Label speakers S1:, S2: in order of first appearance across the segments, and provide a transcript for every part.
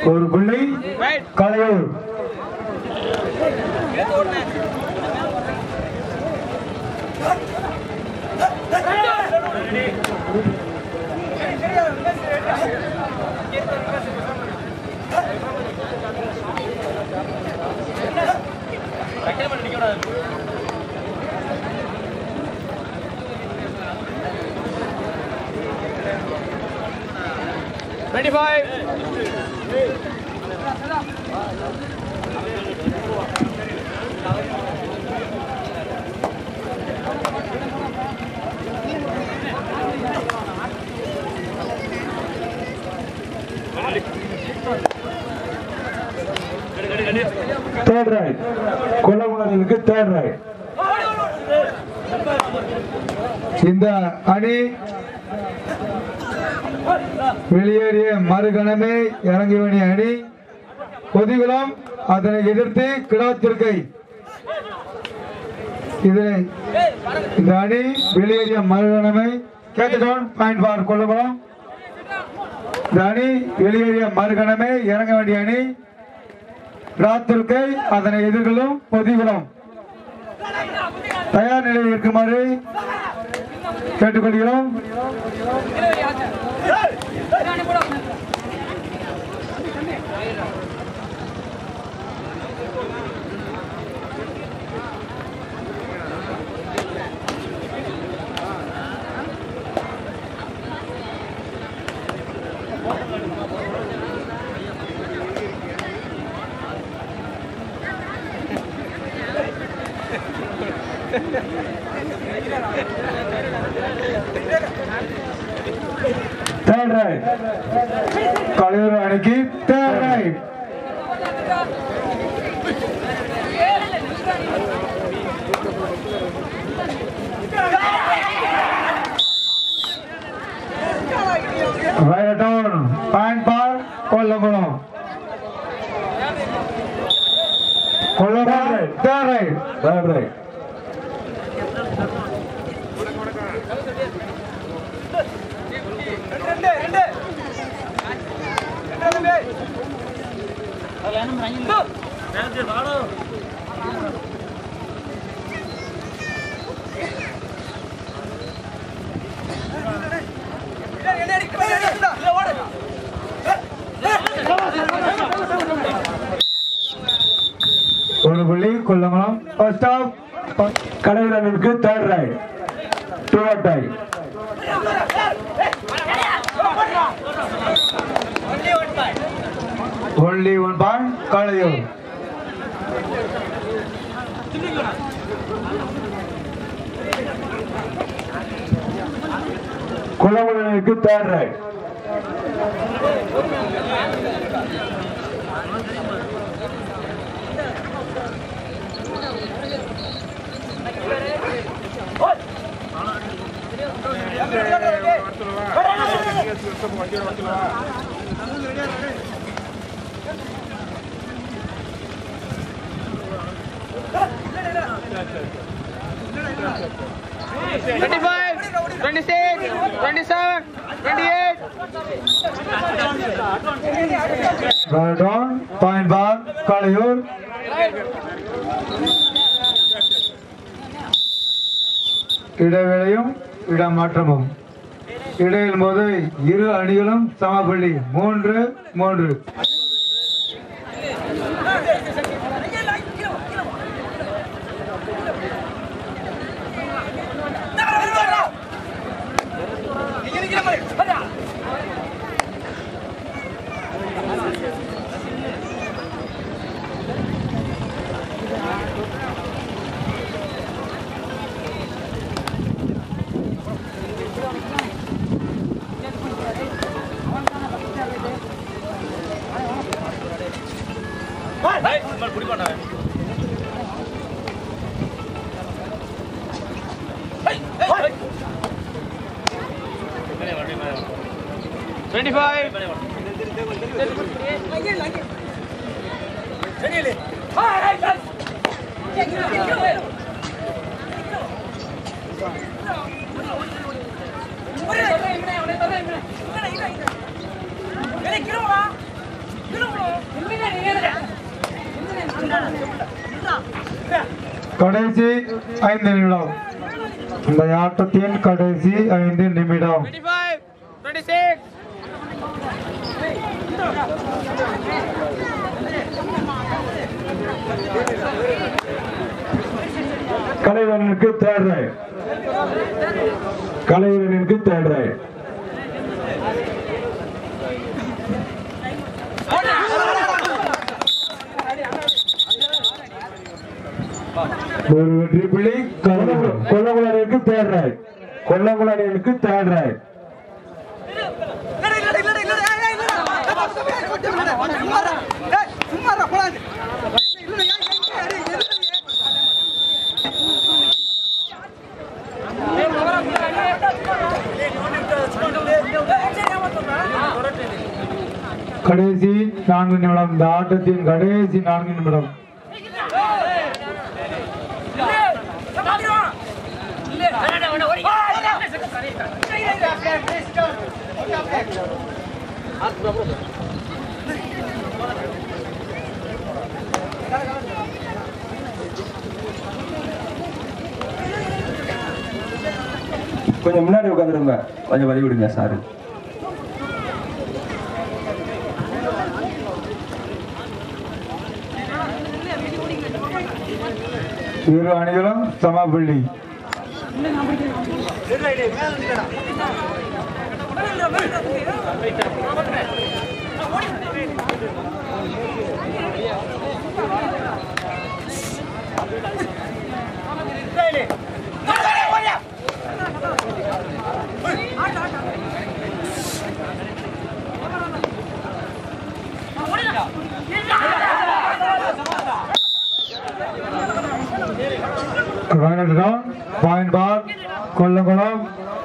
S1: ஒரு புள்ளி Kalaiyur
S2: twenty five
S1: third right கொல்லகுணர்களுக்கு தேர்ட் ரைட் இந்த அணி வெளியேறிய மறுகணமே இறங்கி வேண்டிய அணி பொதிகுளம் அதனை எதிர்த்து கிடாத்திருக்கை இதனை இந்த அணி வெளியேறிய மறுகணமை கேட்டவுன் பாயிண்ட் ஃபார் கொல்லகுளம் இந்த அணி வெளியேறிய மறுகணமே இறங்க வேண்டிய அணி ராத்திருக்கை அதனை எதிர்கொள்ளும் பொதிகுளம் தயார் நிலையில் இருக்குமாறு கேட்டுக்கொள்கிறோம் தேர்ட் ரைட் கலையூர் அணிக்கு third right right down point four Kollakulam Kollakulam third right third right ஒரு புள்ளி கொல்லங்குளம் ஃபர்ஸ்ட் ஆஃப் கலைவர் அணிக்கு third right two or tie only one point Kalaiyur குளமுடனுக்கு third right
S2: twenty five twenty six twenty seven twenty eight
S1: down point four Kalaiyur இடைவேளையும் இடமாற்றமும் இடையில் போது இரு அணிகளும் சமபள்ளி மூன்று மூன்று
S2: டுவெண்ட்டி ஃபைவ்
S3: கிலோ கடைசி ஐந்து நிமிடம் இந்த ஆட்டத்தின் கடைசி ஐந்து நிமிடம்
S2: 25, 26,
S1: கலைவரனுக்கு தேர்ட் ரைட் கலைவரனுக்கு தேர்ட் ரைட்
S3: ஒரு வெற்றி புள்ளி கருணகுளம்
S1: கொல்லங்குளனுக்கு தேர்ட் ரைட் கொல்லங்குளனுக்கு தேர்ட் ரைட்
S3: கடைசி நான்கு நிமிடம் இந்த ஆட்டத்தின் கடைசி நான்கு நிமிடம்
S1: கொஞ்சம் முன்னாடி உட்காந்துருங்க கொஞ்சம் வழி விடுங்க சார்
S3: இரு அணிகளும் சம புள்ளி Final round, point bar, Kollankulam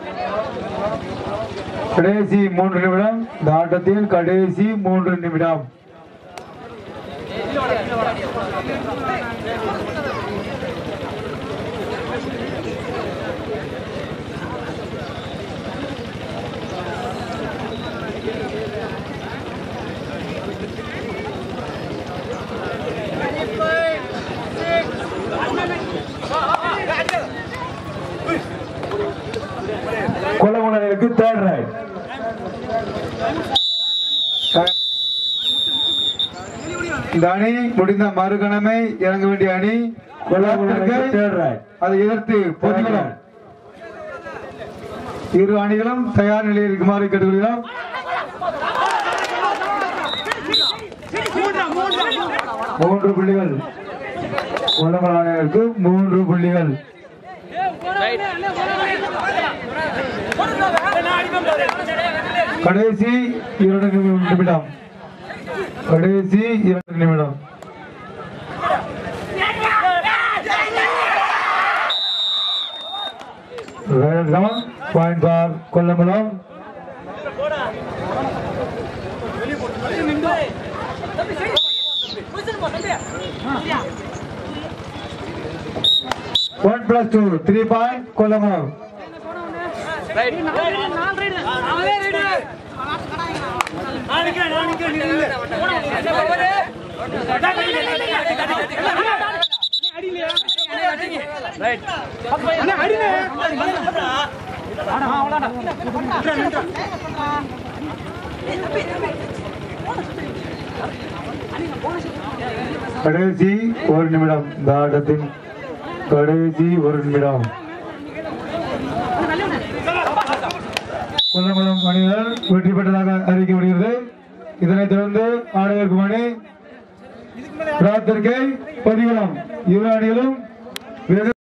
S3: கடைசி மூன்று நிமிடம் இந்த ஆட்டத்தில் கடைசி மூன்று நிமிடம்
S1: கொல்லங்குளனுக்கு தேர்ட் ரைட்
S3: இந்த அணி முடிந்த மறுகணமே இறங்க வேண்டிய அணி
S1: கொல்லங்குளனுக்கு தேர்ட் ரைட்
S3: அதை எதிர்த்து பொதுகளும் இரு அணிகளும் தயார் நிலையில் இருக்குமாறு கேட்டுக்கொள்கிறோம் மூன்று புள்ளிகள் கொல்லங்குளம் அணியினருக்கு மூன்று புள்ளிகள் கடைசி இரண்டு நிமி- நிமிடம் கடைசி இரண்டு நிமிடம் point four Kollankulam one plus two three point Kollankulam கடைசி ஒரு நிமிடம் இந்த ஆட்டத்தின் கடைசி ஒரு நிமிடம் கொல்லங்குளம் அணியினர் வெற்றி பெற்றதாக அறிவிக்கப்படுகிறது இதனைத் தொடர்ந்து ஆணையருக்கு மணி பிரார்த்தனை பதிவுகளம் இரு அணிகளும் வெகு